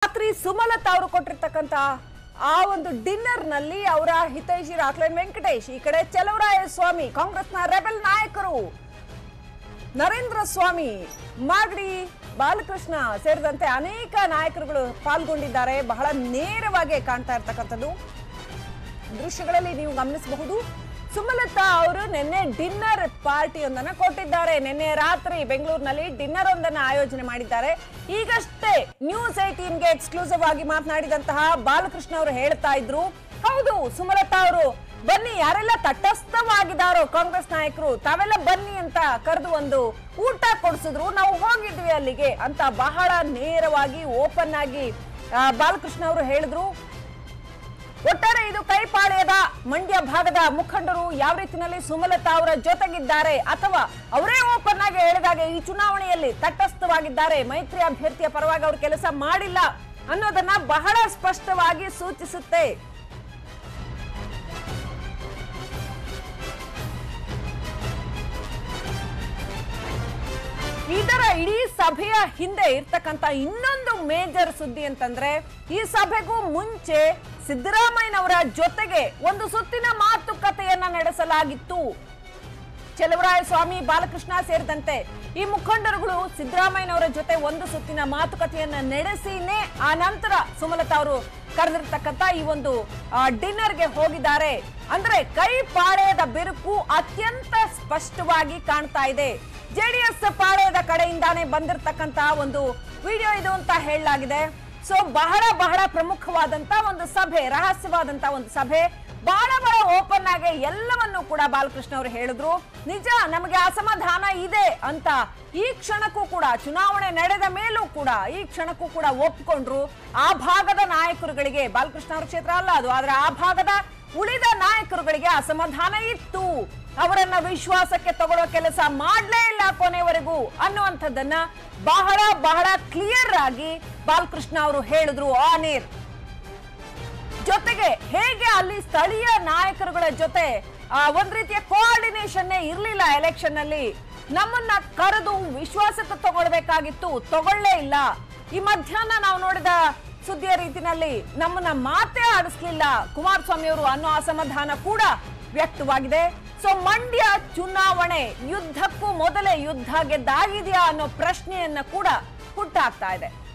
ರಾತ್ರಿ ಸುಮಲತಾ ಅವರು ಕೊಟ್ಟಿರ್ತಕ್ಕಂತ ಆ ಒಂದು ಡಿನ್ನರ್ ನಲ್ಲಿ ಅವರ ಹಿತೈಷಿ ರಾಕ್ಲೈನ್ ವೆಂಕಟೇಶ್ ಈ ಕಡೆ ಚಲವರಾಯ ಸ್ವಾಮಿ ಕಾಂಗ್ರೆಸ್ನ ರೆಬೆಲ್ ನಾಯಕರು ನರೇಂದ್ರ ಸ್ವಾಮಿ ಮಾಗಡಿ ಬಾಲಕೃಷ್ಣ ಸೇರಿದಂತೆ ಅನೇಕ ನಾಯಕರುಗಳು ಪಾಲ್ಗೊಂಡಿದ್ದಾರೆ ಬಹಳ ನೇರವಾಗಿ ಕಾಣ್ತಾ ಇರ್ತಕ್ಕಂಥದ್ದು ದೃಶ್ಯಗಳಲ್ಲಿ ನೀವು ಗಮನಿಸಬಹುದು ಸುಮಲತಾ ಅವರು ನಿನ್ನೆ ಡಿನ್ನರ್ ಪಾರ್ಟಿಯೊಂದನ್ನ ಕೊಟ್ಟಿದ್ದಾರೆ ನಿನ್ನೆ ರಾತ್ರಿ ಬೆಂಗಳೂರಿನಲ್ಲಿ ಡಿನ್ನರ್ ಒಂದನ್ನ ಆಯೋಜನೆ ಮಾಡಿದ್ದಾರೆ ಈಗಷ್ಟೇ ನ್ಯೂಸ್ ಏಟೀನ್ಗೆ ಎಕ್ಸ್ಕ್ಲೂಸಿವ್ ಆಗಿ ಮಾತನಾಡಿದಂತಹ ಬಾಲಕೃಷ್ಣ ಅವರು ಹೇಳ್ತಾ ಇದ್ರು ಹೌದು ಸುಮಲತಾ ಅವರು ಬನ್ನಿ ಯಾರೆಲ್ಲ ತಟಸ್ಥವಾಗಿದ್ದಾರೋ ಕಾಂಗ್ರೆಸ್ ನಾಯಕರು ತಾವೆಲ್ಲ ಬನ್ನಿ ಅಂತ ಕರೆದು ಒಂದು ಊಟ ಕೊಡಿಸಿದ್ರು ನಾವು ಹೋಗಿದ್ವಿ ಅಲ್ಲಿಗೆ ಅಂತ ಬಹಳ ನೇರವಾಗಿ ಓಪನ್ ಆಗಿ ಆ, ಬಾಲಕೃಷ್ಣ ಅವರು ಹೇಳಿದ್ರು ಒಟ್ಟಾರೆ ಇದು ಕೈಪಾಳ್ಯದ ಮಂಡ್ಯ ಭಾಗದ ಮುಖಂಡರು ಯಾವ ರೀತಿಯಲ್ಲಿ ಸುಮಲತಾ ಅವರ ಜೊತೆಗಿದ್ದಾರೆ ಅಥವಾ ಅವರೇ ಓಪನ್ ಆಗಿ ಹೇಳಿದಾಗ ಈ ಚುನಾವಣೆಯಲ್ಲಿ ತಟಸ್ಥವಾಗಿದ್ದಾರೆ ಮೈತ್ರಿ ಅಭ್ಯರ್ಥಿಯ ಪರವಾಗಿ ಅವರು ಕೆಲಸ ಮಾಡಿಲ್ಲ ಅನ್ನೋದನ್ನ ಬಹಳ ಸ್ಪಷ್ಟವಾಗಿ ಸೂಚಿಸುತ್ತೆ ಇದರ ಇಡೀ ಸಭೆಯ ಹಿಂದೆ ಇರ್ತಕ್ಕಂತ ಇನ್ನೊಂದು ಮೇಜರ್ ಸುದ್ದಿ ಅಂತಂದ್ರೆ ಈ ಸಭೆಗೂ ಮುಂಚೆ ಸಿದ್ದರಾಮಯ್ಯನವರ ಜೊತೆಗೆ ಒಂದು ಸುತ್ತಿನ ಮಾತುಕತೆಯನ್ನ ನಡೆಸಲಾಗಿತ್ತು ಚಲವರಾಯ ಸ್ವಾಮಿ ಬಾಲಕೃಷ್ಣ ಸೇರಿದಂತೆ ಈ ಮುಖಂಡರುಗಳು ಸಿದ್ದರಾಮಯ್ಯನವರ ಜೊತೆ ಒಂದು ಸುತ್ತಿನ ಮಾತುಕತೆಯನ್ನ ನಡೆಸಿನೇ ಆ ನಂತರ ಸುಮಲತಾ ಅವರು ಕರೆದಿರ್ತಕ್ಕಂತ ಈ ಒಂದು ಆ, ಡಿನ್ನರ್ಗೆ ಹೋಗಿದ್ದಾರೆ ಅಂದ್ರೆ ಕೈ ಪಾಳೆಯದ ಬಿರುಕು ಅತ್ಯಂತ ಸ್ಪಷ್ಟವಾಗಿ ಕಾಣ್ತಾ ಇದೆ ಜೆಡಿಎಸ್ ಪಾಳೆಯದ ಕಡೆಯಿಂದಾನೇ ಬಂದಿರತಕ್ಕಂತ ಒಂದು ವಿಡಿಯೋ ಇದು ಅಂತ ಹೇಳಲಾಗಿದೆ ಸೊ ಬಹಳ ಬಹಳ ಪ್ರಮುಖವಾದಂತ ಒಂದು ಸಭೆ ರಹಸ್ಯವಾದಂತ ಒಂದು ಸಭೆ ಬಹಳ ಬಹಳ ಓಪನ್ ಆಗಿ ಎಲ್ಲವನ್ನು ಕೂಡ ಬಾಲಕೃಷ್ಣ ಅವರು ಹೇಳಿದ್ರು ನಿಜ ನಮಗೆ ಅಸಮಾಧಾನ ಇದೆ ಅಂತ ಈ ಕ್ಷಣಕ್ಕೂ ಕೂಡ ಚುನಾವಣೆ ನಡೆದ ಮೇಲೂ ಕೂಡ ಈ ಕ್ಷಣಕ್ಕೂ ಕೂಡ ಒಪ್ಕೊಂಡ್ರು ಆ ಭಾಗದ ನಾಯಕರುಗಳಿಗೆ ಬಾಲಕೃಷ್ಣ ಅವರ ಕ್ಷೇತ್ರ ಅಲ್ಲ ಅದು ಆದ್ರೆ ಆ ಭಾಗದ ಉಳಿದ ನಾಯಕರುಗಳಿಗೆ ಅಸಮಾಧಾನ ಇತ್ತು ಅವರನ್ನ ವಿಶ್ವಾಸಕ್ಕೆ ತಗೊಳ್ಳೋ ಕೆಲಸ ಮಾಡ್ಲೇ ಇಲ್ಲ ಕೊನೆವರೆಗೂ ಅನ್ನುವಂಥದ್ದನ್ನ ಬಹಳ ಬಹಳ ಕ್ಲಿಯರ್ ಆಗಿ ಬಾಲಕೃಷ್ಣ ಅವರು ಹೇಳಿದ್ರು ಆನ್ ಏರ್ ಜೊತೆಗೆ ಹೇಗೆ ಅಲ್ಲಿ ಸ್ಥಳೀಯ ನಾಯಕರುಗಳ ಜೊತೆ ಆ, ಒಂದ್ ರೀತಿಯ ಕೋಆರ್ಡಿನೇಷನ್ ಇರ್ಲಿಲ್ಲ ಎಲೆಕ್ಷನ್ ನಲ್ಲಿ ನಮ್ಮನ್ನ ಕರೆದು ವಿಶ್ವಾಸಕ್ಕೆ ತಗೊಳ್ಬೇಕಾಗಿತ್ತು ತಗೊಳ್ಳೇ ಇಲ್ಲ ಈ ಮಧ್ಯಾಹ್ನ ನಾವು ನೋಡಿದ ಸುದ್ದಿಯ ರೀತಿನಲ್ಲಿ ನಮ್ಮನ್ನ ಮಾತೇ ಆಡಿಸ್ಲಿಲ್ಲ ಕುಮಾರಸ್ವಾಮಿ ಅವರು ಅನ್ನೋ ಅಸಮಾಧಾನ ಕೂಡ ವ್ಯಕ್ತವಾಗಿದೆ ಸೊ ಮಂಡ್ಯ ಚುನಾವಣೆ ಯುದ್ಧಕ್ಕೂ ಮೊದಲೇ ಯುದ್ಧ ಗೆದ್ದಾಗಿದೆಯಾ ಅನ್ನೋ ಪ್ರಶ್ನೆಯನ್ನ ಕೂಡ ಹುಟ್ಟಾಗ್ತಾ ಇದೆ